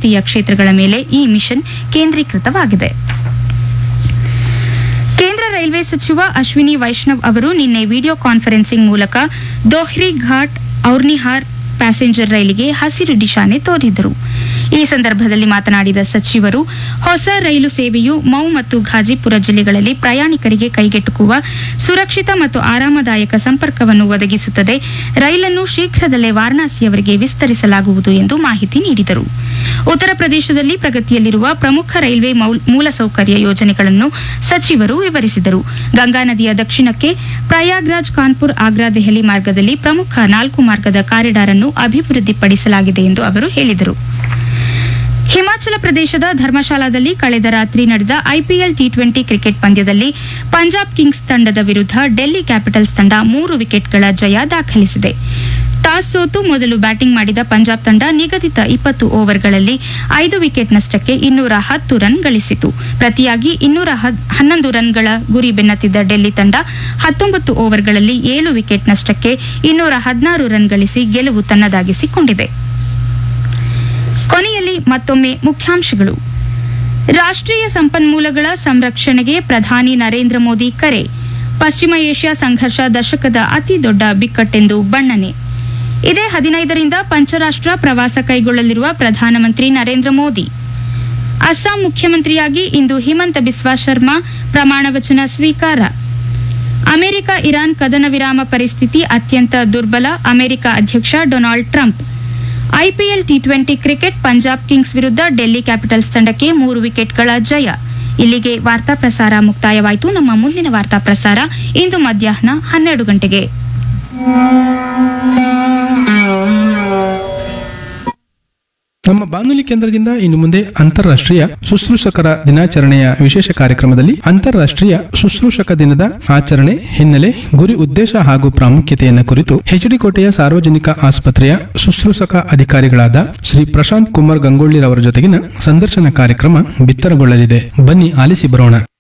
ಅಂತಾರಾಷ್ಟ್ರೀಯ ಕ್ಷೇತ್ರಗಳ ಮೇಲೆ ಈ ಮಿಷನ್ ಕೇಂದ್ರೀಕೃತವಾಗಿದೆ ಕೇಂದ್ರ ರೈಲ್ವೆ ಸಚಿವ ಅಶ್ವಿನಿ ವೈಷ್ಣವ್ ಅವರು ನಿನ್ನೆ ವಿಡಿಯೋ ಕಾನ್ಫರೆನ್ಸಿಂಗ್ ಮೂಲಕ ದೋಹ್ರಿ ಘಾಟ್ ಔರ್ನಿಹಾರ್ ಪ್ಯಾಸೆಂಜರ್ ರೈಲಿಗೆ ಹಸಿರು ನಿಶಾನೆ ತೋರಿದರು ಈ ಸಂದರ್ಭದಲ್ಲಿ ಮಾತನಾಡಿದ ಸಚಿವರು ಹೊಸ ರೈಲು ಸೇವೆಯು ಮೌ ಮತ್ತು ಘಾಜಿಪುರ ಜಿಲ್ಲೆಗಳಲ್ಲಿ ಪ್ರಯಾಣಿಕರಿಗೆ ಕೈಗೆಟುಕುವ ಸುರಕ್ಷಿತ ಮತ್ತು ಆರಾಮದಾಯಕ ಸಂಪರ್ಕವನ್ನು ಒದಗಿಸುತ್ತದೆ ರೈಲನ್ನು ಶೀಘ್ರದಲ್ಲೇ ವಾರಣಾಸಿಯವರೆಗೆ ವಿಸ್ತರಿಸಲಾಗುವುದು ಎಂದು ಮಾಹಿತಿ ನೀಡಿದರು ಉತ್ತರ ಪ್ರದೇಶದಲ್ಲಿ ಪ್ರಗತಿಯಲ್ಲಿರುವ ಪ್ರಮುಖ ರೈಲ್ವೆ ಮೌಲ್- ಮೂಲಸೌಕರ್ಯ ಯೋಜನೆಗಳನ್ನು ಸಚಿವರು ವಿವರಿಸಿದರು ಗಂಗಾ ನದಿಯ ದಕ್ಷಿಣಕ್ಕೆ ಪ್ರಯಾಗ್ರಾಜ್ ಕಾನ್ಪುರ್ ಆಗ್ರಾ ದೆಹಲಿ ಮಾರ್ಗದಲ್ಲಿ ಪ್ರಮುಖ ನಾಲ್ಕು ಮಾರ್ಗದ ಕಾರಿಡಾರ್ ಅನ್ನು ಅಭಿವೃದ್ಧಿಪಡಿಸಲಾಗಿದೆ ಎಂದು ಅವರು ಹೇಳಿದರು ಹಿಮಾಚಲ ಪ್ರದೇಶದ ಧರ್ಮಶಾಲಾದಲ್ಲಿ ಕಳೆದ ರಾತ್ರಿ ನಡೆದ ಐಪಿಎಲ್ ಟಿ ಟ್ವೆಂಟಿ ಕ್ರಿಕೆಟ್ ಪಂದ್ಯದಲ್ಲಿ ಪಂಜಾಬ್ ಕಿಂಗ್ಸ್ ತಂಡದ ವಿರುದ್ಧ ಡೆಲ್ಲಿ ಕ್ಯಾಪಿಟಲ್ಸ್ ತಂಡ ಮೂರು ವಿಕೆಟ್ಗಳ ಜಯ ದಾಖಲಿಸಿದೆ ಟಾಸ್ ಸೋತು ಮೊದಲು ಬ್ಯಾಟಿಂಗ್ ಮಾಡಿದ ಪಂಜಾಬ್ ತಂಡ ನಿಗದಿತ ಇಪ್ಪತ್ತು ಓವರ್ಗಳಲ್ಲಿ ಐದು ವಿಕೆಟ್ ನಷ್ಟಕ್ಕೆ ಇನ್ನೂರ ಹತ್ತು ರನ್ ಗಳಿಸಿತು ಪ್ರತಿಯಾಗಿ ಇನ್ನೂರ ಹದ್- ಹನ್ನೊಂದು ರನ್ಗಳ ಗುರಿ ಬೆನ್ನತ್ತಿದ್ದ ಡೆಲ್ಲಿ ತಂಡ ಹತ್ತೊಂಬತ್ತು ಓವರ್ಗಳಲ್ಲಿ ಏಳು ವಿಕೆಟ್ ನಷ್ಟಕ್ಕೆ ಇನ್ನೂರ ಹದಿನಾರು ರನ್ ಗಳಿಸಿ ಗೆಲುವು ತನ್ನದಾಗಿಸಿಕೊಂಡಿದೆ ಕೊನೆಯಲ್ಲಿ ಮತ್ತೊಮ್ಮೆ ಮುಖ್ಯಾಂಶಗಳು ರಾಷ್ಟ್ರೀಯ ಸಂಪನ್ಮೂಲಗಳ ಸಂರಕ್ಷಣೆಗೆ ಪ್ರಧಾನಿ ನರೇಂದ್ರ ಮೋದಿ ಕರೆ ಪಶ್ಚಿಮ ಏಷ್ಯಾ ಸಂಘರ್ಷ ದಶಕದ ಅತಿ ದೊಡ್ಡ ಬಿಕ್ಕಟ್ಟೆಂದು ಬಣ್ಣನೆ ಇದೇ ಹದಿನೈದರಿಂದ ಪಂಚರಾಷ್ಟ್ರ ಪ್ರವಾಸ ಕೈಗೊಳ್ಳಲಿರುವ ಪ್ರಧಾನಮಂತ್ರಿ ನರೇಂದ್ರ ಮೋದಿ ಅಸ್ಸಾಂ ಮುಖ್ಯಮಂತ್ರಿಯಾಗಿ ಇಂದು ಹಿಮಂತ ಬಿಸ್ವಾ ಶರ್ಮಾ ಪ್ರಮಾಣ ವಚನ ಸ್ವೀಕಾರ ಅಮೆರಿಕ ಇರಾನ್ ಕದನ ವಿರಾಮ ಪರಿಸ್ಥಿತಿ ಅತ್ಯಂತ ದುರ್ಬಲ ಅಮೆರಿಕ ಅಧ್ಯಕ್ಷ Donald Trump IPL T twenty cricket Punjab Kings ವಿರುದ್ಧ ಡೆಲ್ಲಿ ಕ್ಯಾಪಿಟಲ್ಸ್ ತಂಡಕ್ಕೆ ಮೂರು ವಿಕೆಟ್ಗಳ ಜಯ ಇಲ್ಲಿಗೆ ವಾರ್ತಾ ಪ್ರಸಾರ ಮುಕ್ತಾಯವಾಯಿತು ನಮ್ಮ ಮುಂದಿನ ವಾರ್ತಾ ಪ್ರಸಾರ ಇಂದು ಮಧ್ಯಾಹ್ನ ಹನ್ನೆರಡು ಗಂಟೆಗೆ ನಮ್ಮ ಬಾನುಲಿ ಕೇಂದ್ರದಿಂದ ಇನ್ನು ಮುಂದೆ ಅಂತಾರಾಷ್ಟ್ರೀಯ ಶುಶ್ರೂಷಕರ ದಿನಾಚರಣೆಯ ವಿಶೇಷ ಕಾರ್ಯಕ್ರಮದಲ್ಲಿ ಅಂತಾರಾಷ್ಟ್ರೀಯ ಶುಶ್ರೂಷಕ ದಿನದ ಆಚರಣೆ ಹಿನ್ನೆಲೆ ಗುರಿ ಉದ್ದೇಶ ಹಾಗೂ ಪ್ರಾಮುಖ್ಯತೆಯನ್ನು ಕುರಿತು ಹೆಚ್ಡಿ ಕೋಟೆಯ ಸಾರ್ವಜನಿಕ ಆಸ್ಪತ್ರೆಯ ಶುಶ್ರೂಷಕ ಅಧಿಕಾರಿಗಳಾದ ಶ್ರೀ ಪ್ರಶಾಂತ್ ಕುಮಾರ್ ಗಂಗೊಳ್ಳಿರವರ ಜೊತೆಗಿನ ಸಂದರ್ಶನ ಕಾರ್ಯಕ್ರಮ ಬಿತ್ತರಗೊಳ್ಳಲಿದೆ ಬನ್ನಿ ಆಲಿಸಿ ಬರೋಣ